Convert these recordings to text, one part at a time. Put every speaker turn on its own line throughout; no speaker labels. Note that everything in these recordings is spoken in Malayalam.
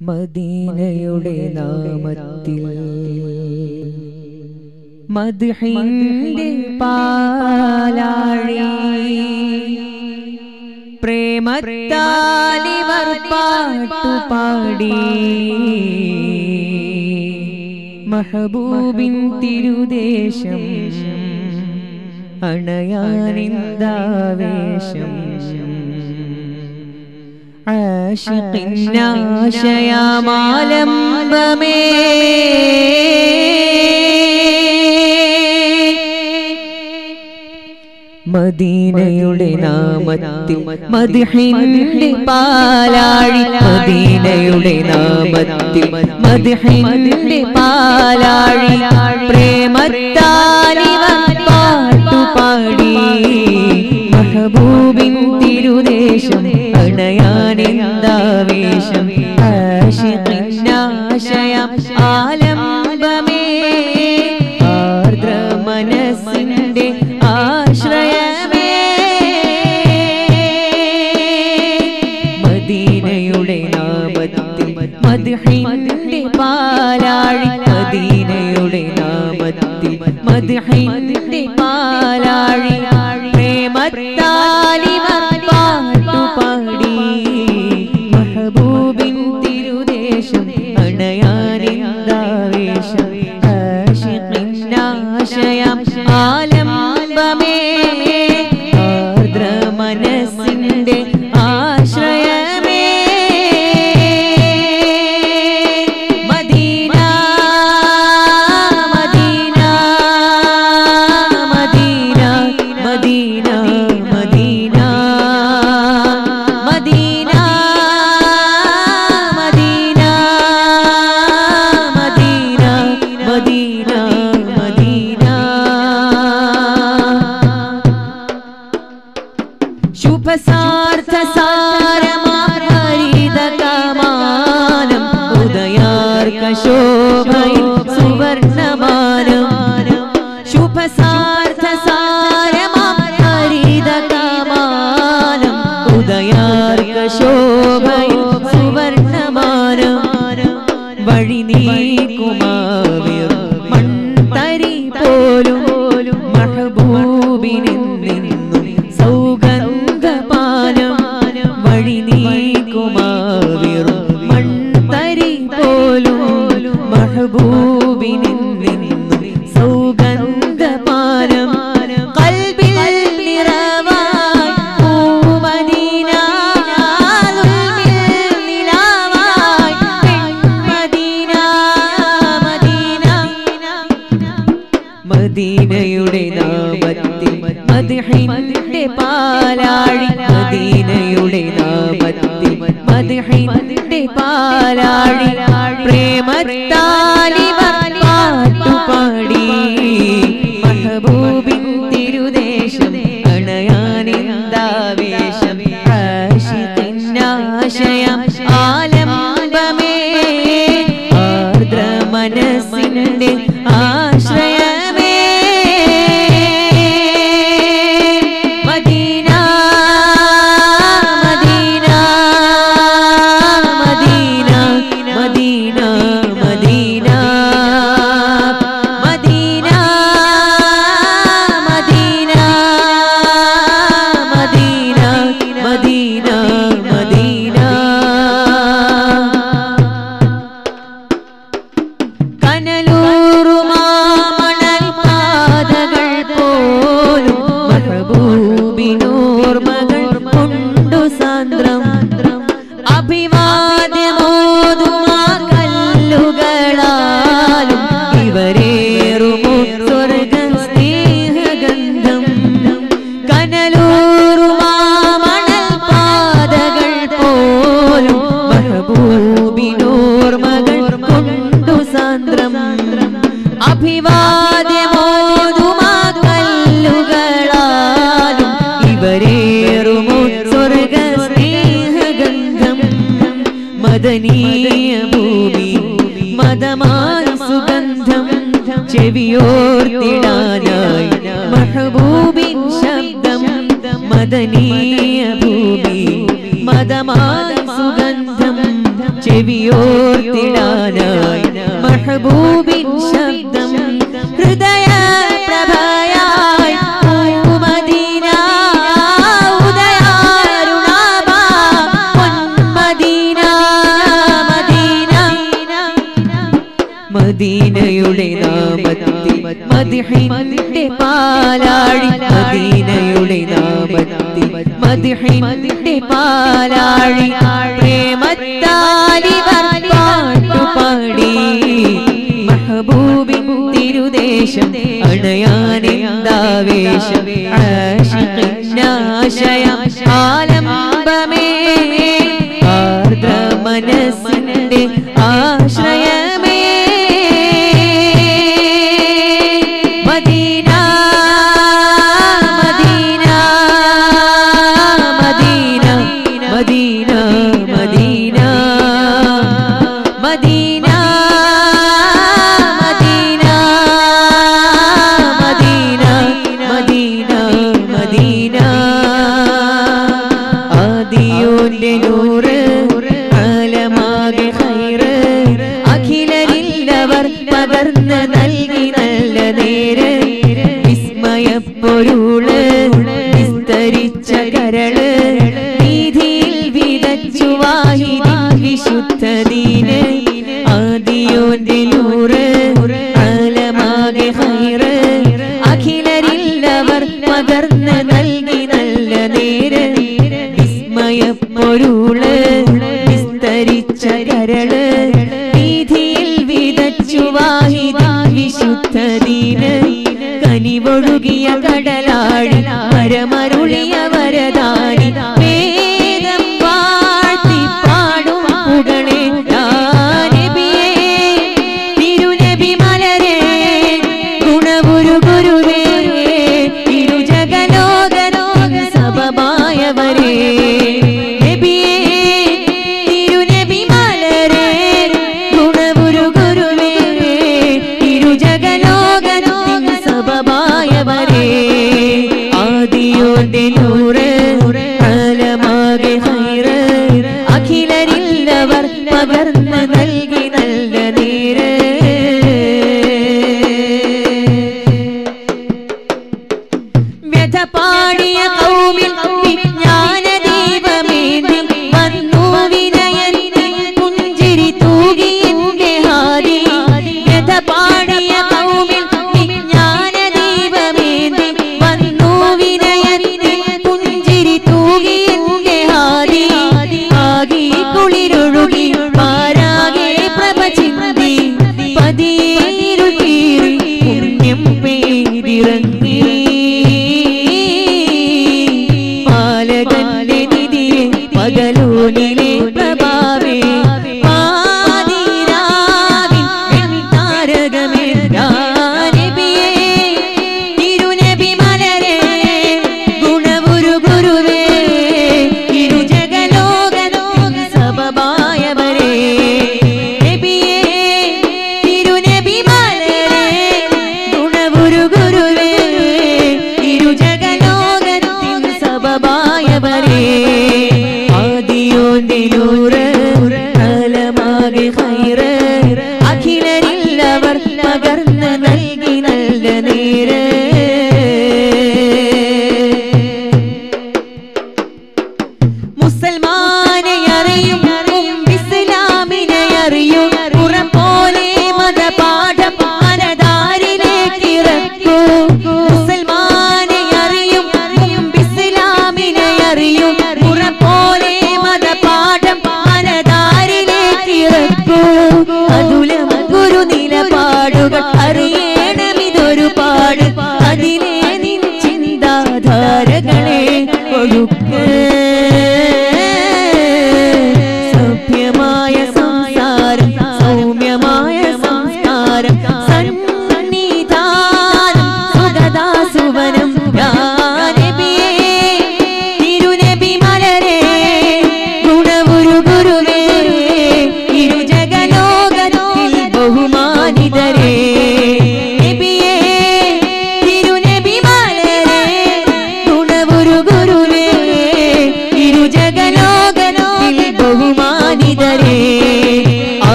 മദീനയുടെ നാമത്തിൽ മദ്ഹിന്റെ പാലാഴി പ്രേമത്താലിവർ പാട്ടുപാടി മഹബൂബിൻ തിരുദേശം അണയാനിന്ദാവേശം ആശിഖിന്നാശയാമാലംബമേ മദീനയുടെ നാമത്തിൽ മദ്ഹിന്റെ പാലാഴി മദീനയുടെ നാമത്തിൽ മദ്ഹിന്റെ പാലാഴി പ്രേമത്താലിവർ പാട്ടുപാടി മഹബൂബിൻ തിരുദേശം അണയാനെന്താവേശം ആശിഖിന്നാശയം ആലംബമേ ആർദ്ര മനസ്സിന്റെ ആശ്രയമേ മദീനയുടെ നാമത്തിൽ മദ്ഹിന്റെ പാലാഴി മദീനയുടെ നാമത്തിൽ മദ്ഹിന്റെ പാലാഴി പ്രേമത്താലിവർ പാട്ടുപാടി മഹബൂബിൻ തിരുദേശം അണയാനിന്ദാവേശം ആശിഖിന്നാശയം ആലംബമേ ആർദ്ര മനസ്സിന്റെ ആശ്രയമേ Medina Medina Medina Medina Medina Medina Medina Medina Medina Medina ശുഭസാർത്ഥ സാരമാരിത കമാനം ഉദയാർക്ക ശോഭയിൽ സുവർണമാനം ശുഭസാർത്ഥ സാരമാരിത കമാനം ഉദയാർക്ക ശോഭയിൽ സുവർണമാനം വഴി നീക്കുമാവിർ മൺതരി പോലും മഹബൂബിനിൽ നിന്നും സൗഗന്ധപാനം വഴി നീക്കുമാവിർ മൺതരി പോലും മഹബൂബിനിൽ നിന്നും സൗഗന്ധപാനം കൽബിൽ നിറവായി പൂമദീന ദുൽമിൽ നിലാവായി പെൺമദീന മദീന മദീനയുടെ നാമത്തിൽ മദ്ഹിന്റെ പാലാഴി മദീനയുടെ നാമത്തിൽ മദ്ഹിന്റെ പാലാഴി പ്രേമത്താലിവർ പാട്ടുപാടി മഹബൂബിൻ തിരുദേശം അണയാനിന്ദാവേശം ആശിഖിന്നാശയം ആലംബമേ ആർദ്ര മനസ്സിന്റെ ആശ്രയമേ Medina Medina Medina Medina Medina Medina Medina Medina Medina Medina കനലൂറുമാമണൽ പാതകൾ പോലും മഹബൂബിനോർമകൾ കൊണ്ടു സാന്ദ്രം അഭിവാദ്യമോതുമാ കല്ലുകളാലും ഇവരേറുമോ സ്വർഗ സ്നേഹഗന്ധം കനലൂറുമാമണൽ പാതകൾ പോലും മഹബൂബിനോർമകൾ കൊണ്ടു സാന്ദ്രം അഭിവാദ്യമോതുമാ കല്ലുകളാലും ഇവരേറുമോ സ്വർഗ സ്നേഹഗന്ധം മദനീയ ഭൂമി മതമായി സുഗന്ധം ചെവിയോർത്തിടാനായി മഹബൂബിൻ ശബ്ദം മദനീയ ഭൂമി മതമായി സുഗന്ധം ചെവിയോർത്തിടാനായി മഹബൂബിൻ ശബ്ദം ഹൃദയ പ്രഭയായി പൂമദീന ഉദയാരുണാഭ പൊന്മദീന മദീന മദീനയുടെ നാമത്തിൽ മദിഹിന്റെ പാലാഴി മദീനയുടെ നാമത്തിൽ മദിഹിന്റെ പാലാഴി പ്രേമത്താലിവർ പാട്ടുപാടി മഹബൂബിൻ തിരുദേശം അണയാനെന്താവേശം ആശയം ആലംബമേ ആർദ്ര മനസ്സിന്റെ ആശ്രയമേ Medina Medina Medina Medina Medina Medina Medina Medina Medina Medina ആദിയോന്റെ നൂറ് ആലമാകെ ഹൈറ് അഖിലരില്ലവർ പകർന്ന് നൽകി നല്ല നേര് വിസ്മയപ്പൊരുള് വിസ്തരിച്ച കരള് വീതിയിൽ വിതച്ചു വാഹിനി വിശുദ്ധദീന് ആദിയോന്റെ നൂറ് ആലമാകെ ഹൈറ് അഖിലരില്ലവർ പകർന്ന് നൽകി നല്ല നേര് വിസ്മയപ്പൊരുള് വിസ്തരിച്ച കരള് വീതിയിൽ വിതച്ചു വാഹിനി വിശുദ്ധദീന് കനിവൊഴുകിയ കടലാഴി പരമരുളിയ വരദാനി വേദം വാഴ്ത്തി പാടും പുകളെ നബിയേ തിരുനബി മലരേ ഗുണഗുരു ഗുരുവേ ഇരുജഗലോകലോക സബമായവരേ നബിയേ തിരുനബി മലരേ ഗുണഗുരു ഗുരുവേ ഇരുജഗലോകലോക സബമായവരേ ആദിയോന്റെ നൂറ് ആലമാകെ ഹൈറ് അഖിലരില്ലവർ പകർന്ന് നൽകി നല്ല നേര് വ്യഥ പാടിയ കൗമിൽ വിജ്ഞാന ദീപമേന്തി വന്നു വിനയന്തി പുഞ്ചിരി തൂകി എന്റെ ഹാരി വ്യഥ പാടിയ കൗമിൽ വിജ്ഞാന ദീപമേന്തി വന്നു വിനയന്തി പുഞ്ചിരി തൂകി എന്റെ ഹാരി ആകി കുളിരൊഴുകി പാരാകെ പ്രഭ ചിന്തി പതിയേരു കീറി പുണ്യം പെയ്തിറങ്ങി പാലകന്റെ നിധിയെ പകലൂനിലെ പ്രഭാവേ പാതിരാവിൻ വെൺതാരകമേ നബിയേ തിരുനബി മലരേ ഗുണഗുരു ഗുരുവേ ഇരുജഗലോകലോക സബമായവരേ നബിയേ തിരുനബി മലരേ ഗുണഗുരു ഗുരുവേ ഇരുജഗലോകത്തിൻ സബമായവരേ ആദിയോന്റെ നൂറ് കാലമാകെ ഹൈറ് അഖിലരില്ലവർ പകർന്ന് നൽകി നല്ല നേര് മുസൽമാനെ അറിയും ഇസ്ലാമിനെ അറിയും പുറംപോലെ മതപാഠം മനതാരിലേക്ക് ഇറക്കൂ മുസൽമാനെ അറിയും ഇസ്ലാമിനെ അറിയും പുറംപോലെ മതപാഠം മനതാരിലേക്ക് ഇറക്കൂ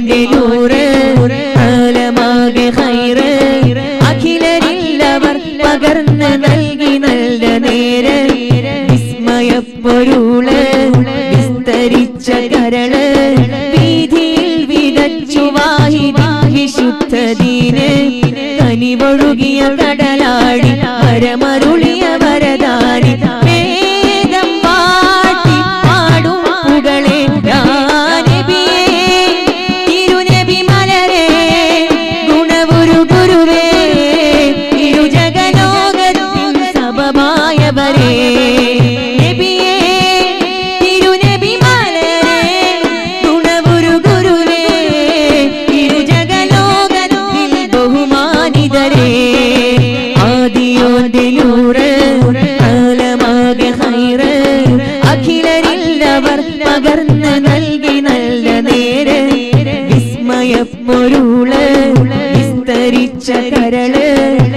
ആദിയോന്റെ നൂറ് ആലമാകെ ഹൈറ് അഖിലരില്ലവർ പകർന്ന് നൽകി നല്ല നേര് വിസ്മയപ്പൊരുള് വിസ്തരിച്ച കരള് വീതിയിൽ വിതച്ചു വാഹിനി വിശുദ്ധദീന് കനിവൊഴുകിയ കടലാടി പരമരുളിയ വരദാനി വേദം പാട്ടി പാടും പുകളെ നബിയേ തിരുനബി മലരേ ഗുണവുരു ഗുരുവേ ഇരുജഗലോകത്തിൻ സബമായവരേ നബിയേ തിരുനബി മലരേ ഗുണവുരു ഗുരുവേ ഇരുജഗലോകത്തിൽ ബഹുമാനിതരേ ആദിയോന്റെ നൂറ് ആലമാകെ ഹൈറ് അഖിലരില്ലവർ പകർന്ന് നൽകി നല്ല നേര് വിസ്മയപ്പൊരുള് വിസ്തരിച്ച കരള്